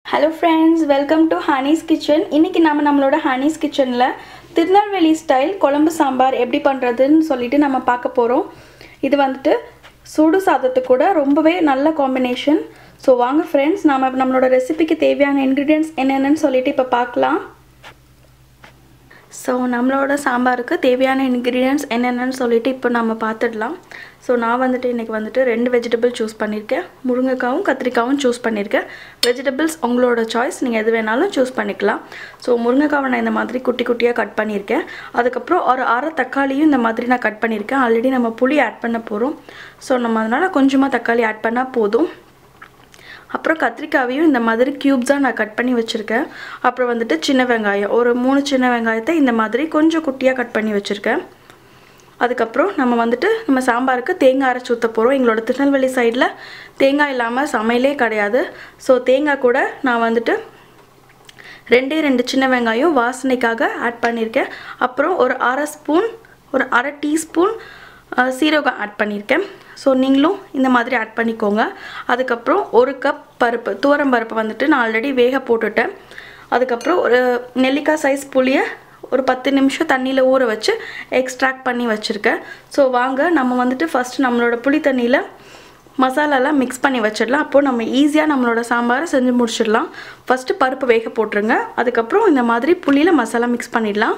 hello friends welcome to Honey's kitchen இன்றைக்கி நம்ம நம்மளோட ஹனீஸ் கிச்சனில் திருநெல்வேலி ஸ்டைல் குழம்பு சாம்பார் எப்படி பண்ணுறதுன்னு சொல்லிட்டு நம்ம பார்க்க போகிறோம் இது வந்துட்டு சுடு சாதத்துக்கு கூட ரொம்பவே நல்ல காம்பினேஷன் ஸோ வாங்க ஃப்ரெண்ட்ஸ் நம்ம நம்மளோட ரெசிபிக்கு தேவையான இன்க்ரீடியன்ட்ஸ் என்னென்னு சொல்லிட்டு இப்போ பார்க்கலாம் ஸோ நம்மளோட சாம்பாருக்கு தேவையான இன்க்ரீடியன்ட்ஸ் என்னென்னு சொல்லிட்டு இப்போ நம்ம பார்த்துடலாம் ஸோ நான் வந்துட்டு இன்றைக்கி வந்துட்டு ரெண்டு வெஜிடபிள் சூஸ் பண்ணியிருக்கேன் முருங்கைக்காவும் கத்திரிக்காவும் சூஸ் பண்ணியிருக்கேன் வெஜிடபிள்ஸ் உங்களோட சாய்ஸ் நீங்கள் எது வேணாலும் சூஸ் பண்ணிக்கலாம் ஸோ முருங்கைக்காவை நான் இந்த மாதிரி குட்டி குட்டியாக கட் பண்ணியிருக்கேன் அதுக்கப்புறம் ஒரு அரை தக்காளியும் இந்த மாதிரி நான் கட் பண்ணியிருக்கேன் ஆல்ரெடி நம்ம புளி ஆட் பண்ண போகிறோம் ஸோ நம்ம அதனால் கொஞ்சமாக தக்காளி ஆட் பண்ணால் போதும் அப்புறம் கத்திரிக்காவையும் இந்த மாதிரி க்யூப்ஸாக நான் கட் பண்ணி வச்சுருக்கேன் அப்புறம் வந்துட்டு சின்ன வெங்காயம் ஒரு மூணு சின்ன வெங்காயத்தை இந்த மாதிரி கொஞ்சம் குட்டியாக கட் பண்ணி வச்சுருக்கேன் அதுக்கப்புறம் நம்ம வந்துட்டு நம்ம சாம்பாருக்கு தேங்காய் அரைச்சி ஊற்ற போகிறோம் எங்களோட திருநெல்வேலி சைடில் தேங்காய் இல்லாமல் சமையலே கிடையாது ஸோ தேங்காய் கூட நான் வந்துட்டு ரெண்டே ரெண்டு சின்ன வெங்காயம் வாசனைக்காக ஆட் பண்ணியிருக்கேன் அப்புறம் ஒரு அரை ஸ்பூன் ஒரு அரை டீஸ்பூன் சீரகம் ஆட் பண்ணியிருக்கேன் ஸோ நீங்களும் இந்த மாதிரி ஆட் பண்ணிக்கோங்க அதுக்கப்புறம் ஒரு கப் பருப்பு துவரம் பருப்பு வந்துட்டு நான் ஆல்ரெடி வேக போட்டுட்டேன் அதுக்கப்புறம் ஒரு நெல்லிக்காய் சைஸ் புளியை ஒரு பத்து நிமிஷம் தண்ணியில் ஊற வச்சு எக்ஸ்ட்ராக்ட் பண்ணி வச்சுருக்கேன் ஸோ வாங்க நம்ம வந்துட்டு ஃபஸ்ட்டு நம்மளோட புளி தண்ணியில் மசாலாலாம் மிக்ஸ் பண்ணி வச்சிடலாம் அப்போது நம்ம ஈஸியாக நம்மளோட சாம்பாரை செஞ்சு முடிச்சிடலாம் ஃபஸ்ட்டு பருப்பு வேக போட்டுருங்க அதுக்கப்புறம் இந்த மாதிரி புளியில் மசாலா மிக்ஸ் பண்ணிடலாம்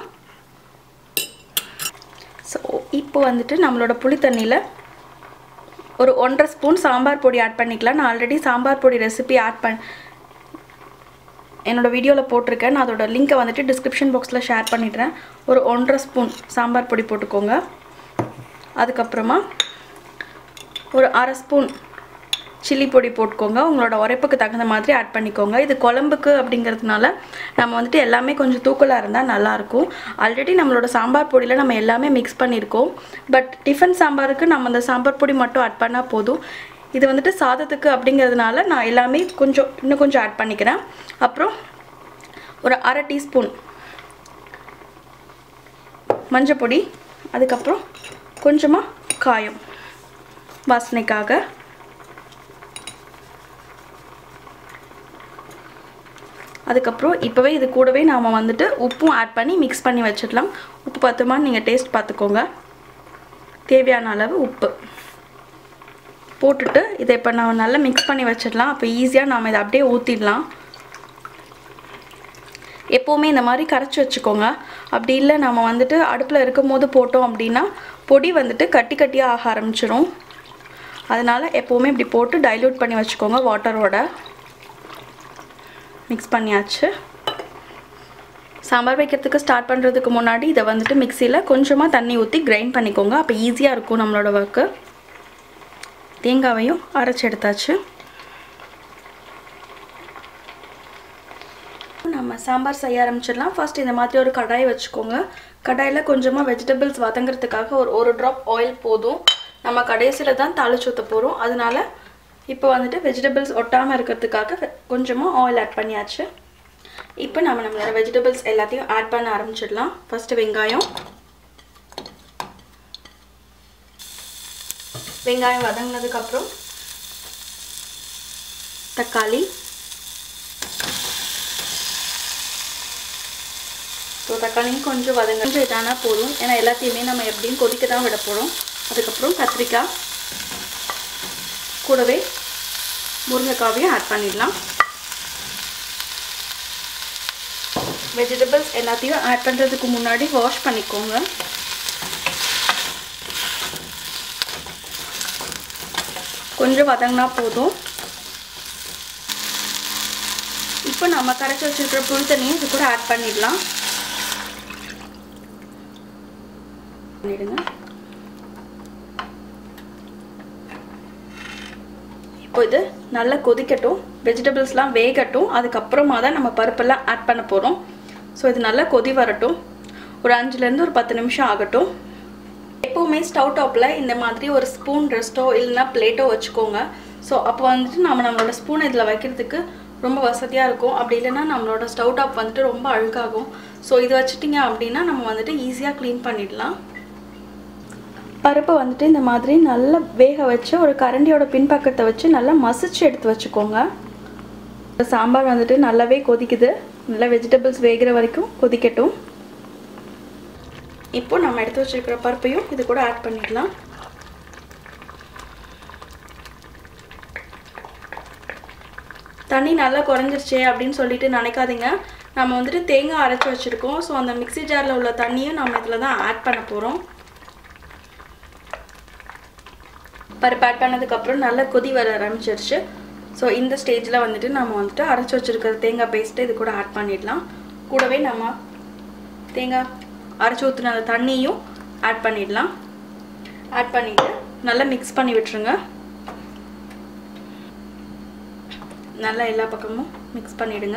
ஸோ இப்போ வந்துட்டு நம்மளோட புளி தண்ணியில் ஒரு ஒன்றரை ஸ்பூன் சாம்பார் பொடி ஆட் பண்ணிக்கலாம் நான் ஆல்ரெடி சாம்பார் பொடி ரெசிபி ஆட் பண் என்னோடய வீடியோவில் போட்டிருக்கேன் நான் அதோட லிங்க்கை வந்துட்டு டிஸ்கிரிப்ஷன் பாக்ஸில் ஷேர் பண்ணிடுறேன் ஒரு ஒன்றரை ஸ்பூன் சாம்பார் பொடி போட்டுக்கோங்க அதுக்கப்புறமா ஒரு அரை ஸ்பூன் சில்லி பொடி போட்டுக்கோங்க உங்களோட உரைப்புக்கு தகுந்த மாதிரி ஆட் பண்ணிக்கோங்க இது குழம்புக்கு அப்படிங்கிறதுனால நம்ம வந்துட்டு எல்லாமே கொஞ்சம் தூக்கலாக இருந்தால் நல்லாயிருக்கும் ஆல்ரெடி நம்மளோட சாம்பார் பொடியில் நம்ம எல்லாமே மிக்ஸ் பண்ணியிருக்கோம் பட் டிஃபன் சாம்பாருக்கு நம்ம அந்த சாம்பார் பொடி மட்டும் ஆட் பண்ணால் போதும் இது வந்துட்டு சாதத்துக்கு அப்படிங்கிறதுனால நான் எல்லாமே கொஞ்சம் இன்னும் கொஞ்சம் ஆட் பண்ணிக்கிறேன் அப்புறம் ஒரு அரை டீஸ்பூன் மஞ்சள் பொடி அதுக்கப்புறம் கொஞ்சமாக காயம் வாசனைக்காக அதுக்கப்புறம் இப்போவே இது கூடவே நாம் வந்துட்டு உப்பும் ஆட் பண்ணி மிக்ஸ் பண்ணி வச்சிடலாம் உப்பு பார்த்துமான்னு நீங்கள் டேஸ்ட் பார்த்துக்கோங்க தேவையான அளவு உப்பு போட்டுட்டு இதை இப்போ நான் நல்லா மிக்ஸ் பண்ணி வச்சிடலாம் அப்போ ஈஸியாக நாம் இதை அப்படியே ஊற்றிடலாம் எப்போவுமே இந்த மாதிரி கரைச்சி வச்சுக்கோங்க அப்படி இல்லை நம்ம வந்துட்டு அடுப்பில் இருக்கும் போது போட்டோம் அப்படின்னா பொடி வந்துட்டு கட்டி கட்டியாக ஆக ஆரம்பிச்சிடும் அதனால் எப்போவுமே இப்படி போட்டு டைல்யூட் பண்ணி வச்சுக்கோங்க வாட்டரோட மிக்ஸ் பண்ணியாச்சு சாம்பார் வைக்கிறதுக்கு ஸ்டார்ட் பண்ணுறதுக்கு முன்னாடி இதை வந்துட்டு மிக்சியில் கொஞ்சமாக தண்ணி ஊற்றி கிரைண்ட் பண்ணிக்கோங்க அப்போ ஈஸியாக இருக்கும் நம்மளோட ஒர்க்கு தேங்காவையும் அரைச்சி எடுத்தாச்சு நம்ம சாம்பார் செய்ய ஆரம்பிச்சிடலாம் ஃபர்ஸ்ட் இந்த மாதிரி ஒரு கடாய் வச்சுக்கோங்க கடாயில் கொஞ்சமாக வெஜிடபிள்ஸ் வதங்கிறதுக்காக ஒரு ஒரு ட்ராப் ஆயில் போதும் நம்ம கடைசியில் தான் தாளிச்சு ஊற்ற போகிறோம் அதனால இப்போ வந்துட்டு வெஜிடபிள்ஸ் ஒட்டாமல் இருக்கிறதுக்காக கொஞ்சமாக ஆயில் ஆட் பண்ணியாச்சு இப்போ நம்ம நம்மளோட வெஜிடபிள்ஸ் எல்லாத்தையும் ஆட் பண்ண ஆரம்பிச்சிடலாம் ஃபஸ்ட்டு வெங்காயம் வெங்காயம் வதங்கினதுக்கப்புறம் தக்காளி ஸோ தக்காளியும் கொஞ்சம் வதங்க கொஞ்சம் இதானா போதும் ஏன்னா எல்லாத்தையுமே நம்ம எப்படியும் கொதிக்க தான் விட போகிறோம் அதுக்கப்புறம் கத்திரிக்காய் கூடவே முருங்கைக்காவையும் ஆட் பண்ணிடலாம் வெஜிடபிள்ஸ் எல்லாத்தையும் ஆட் பண்ணுறதுக்கு முன்னாடி வாஷ் பண்ணிக்கோங்க கொஞ்சம் வதங்கினா போதும் இப்போ நம்ம கரைச்சி வச்சுருக்கிற புளி தண்ணியை இது கூட ஆட் பண்ணிடலாம் பண்ணிடுங்க இப்போ இது நல்லா கொதிக்கட்டும் வெஜிடபிள்ஸ்லாம் வேகட்டும் அதுக்கப்புறமா தான் நம்ம பருப்பெல்லாம் ஆட் பண்ண போகிறோம் ஸோ இது நல்லா கொதி வரட்டும் ஒரு அஞ்சுலேருந்து ஒரு பத்து நிமிஷம் ஆகட்டும் எப்போவுமே ஸ்டவ் டாப்பில் இந்த மாதிரி ஒரு ஸ்பூன் ரெஸ்ட்டோ இல்லைன்னா பிளேட்டோ வச்சுக்கோங்க ஸோ அப்போ வந்துட்டு நம்ம நம்மளோட ஸ்பூன் இதில் வைக்கிறதுக்கு ரொம்ப வசதியாக இருக்கும் அப்படி இல்லைன்னா நம்மளோட ஸ்டவ் டாப் வந்துட்டு ரொம்ப அழுக்காகும் ஸோ இது வச்சுட்டிங்க அப்படின்னா நம்ம வந்துட்டு ஈஸியாக க்ளீன் பண்ணிடலாம் பருப்பை வந்துட்டு இந்த மாதிரி நல்லா வேக வச்சு ஒரு கரண்டியோட பின்பக்கத்தை வச்சு நல்லா மசிச்சு எடுத்து வச்சுக்கோங்க சாம்பார் வந்துட்டு நல்லாவே கொதிக்குது நல்லா வெஜிடபிள்ஸ் வேகிற வரைக்கும் கொதிக்கட்டும் இப்போ நம்ம எடுத்து வச்சிருக்கிற பருப்பையும் இது கூட ஆட் பண்ணிடலாம் தண்ணி நல்லா குறைஞ்சிருச்சே அப்படின்னு சொல்லிட்டு நினைக்காதீங்க நம்ம வந்துட்டு தேங்காய் அரைச்சி வச்சுருக்கோம் ஸோ அந்த மிக்ஸி ஜாரில் உள்ள தண்ணியும் நம்ம இதில் தான் ஆட் பண்ண போகிறோம் பருப்பு ஆட் பண்ணதுக்கப்புறம் நல்லா கொதி வர ஆரம்பிச்சிருச்சு ஸோ இந்த ஸ்டேஜில் வந்துட்டு நம்ம வந்துட்டு அரைச்சி வச்சுருக்கிற தேங்காய் பேஸ்ட்டு இது கூட ஆட் பண்ணிடலாம் கூடவே நம்ம தேங்காய் அரைச்சி ஊற்றின அந்த தண்ணியும் ஆட் பண்ணிடலாம் ஆட் பண்ணிவிட்டு நல்லா மிக்ஸ் பண்ணி விட்டுருங்க நல்லா எல்லா பக்கமும் மிக்ஸ் பண்ணிவிடுங்க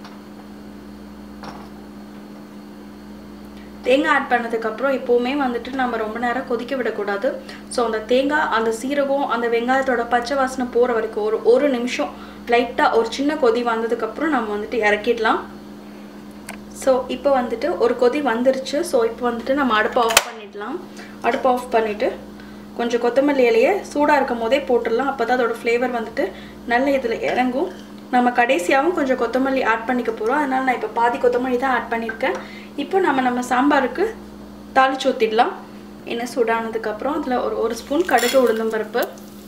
தேங்காய் ஆட் பண்ணதுக்கப்புறம் எப்போவுமே வந்துட்டு நம்ம ரொம்ப நேரம் கொதிக்க விடக்கூடாது ஸோ அந்த தேங்காய் அந்த சீரகம் அந்த வெங்காயத்தோட பச்சை வாசனை போகிற வரைக்கும் ஒரு ஒரு நிமிஷம் லைட்டாக ஒரு சின்ன கொதி வந்ததுக்கப்புறம் நம்ம வந்துட்டு இறக்கிடலாம் ஸோ இப்போ வந்துட்டு ஒரு கொதி வந்துருச்சு ஸோ இப்போ வந்துட்டு நம்ம அடுப்பை ஆஃப் பண்ணிடலாம் அடுப்பை ஆஃப் பண்ணிவிட்டு கொஞ்சம் கொத்தமல்லி இலையை சூடாக இருக்கும் போதே போட்டுடலாம் அப்போ தான் அதோட ஃப்ளேவர் வந்துட்டு நல்ல இதில் இறங்கும் நம்ம கடைசியாகவும் கொஞ்சம் கொத்தமல்லி ஆட் பண்ணிக்க போகிறோம் அதனால் நான் இப்போ பாதி கொத்தமல்லி தான் ஆட் பண்ணியிருக்கேன் இப்போ நம்ம நம்ம சாம்பாருக்கு தாளிச்சு ஊற்றிடலாம் எண்ணெய் சூடானதுக்கப்புறம் அதில் ஒரு ஒரு ஸ்பூன் கடுகு உளுந்தம் பருப்பு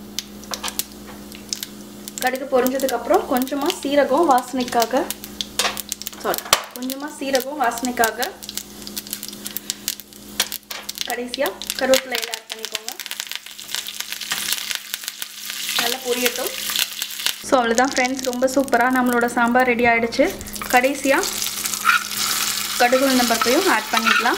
கடுகு பொரிஞ்சதுக்கப்புறம் கொஞ்சமாக சீரகம் வாசனைக்காக சாரி கொஞ்சமாக சீரகம் வாசனைக்காக கடைசியாக கருவேப்பிலை இலை ஆட் பண்ணிக்கோங்க நல்லா பொரியட்டும் ஸோ அவ்வளோதான் ஃப்ரெண்ட்ஸ் ரொம்ப சூப்பராக நம்மளோட சாம்பார் ரெடி ஆகிடுச்சு கடைசியாக கடுகு உளுந்தம் பருப்பையும் ஆட் பண்ணிடலாம்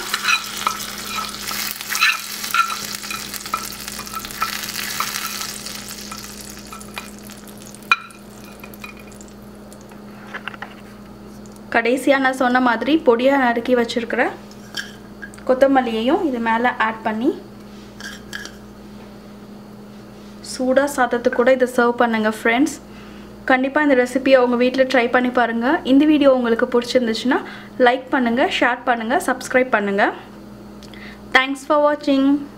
கடைசியாக நான் சொன்ன மாதிரி பொடியாக நறுக்கி வச்சுருக்கிற கொத்தமல்லியையும் இது மேலே ஆட் பண்ணி சூடாக சாதத்துக்கு கூட இதை சர்வ் பண்ணுங்கள் ஃப்ரெண்ட்ஸ் கண்டிப்பாக இந்த ரெசிபியை உங்கள் வீட்டில் ட்ரை பண்ணி பாருங்கள் இந்த வீடியோ உங்களுக்கு பிடிச்சிருந்துச்சுன்னா லைக் பண்ணுங்கள் ஷேர் பண்ணுங்கள் சப்ஸ்கிரைப் பண்ணுங்கள் தேங்க்ஸ் ஃபார் வாட்சிங்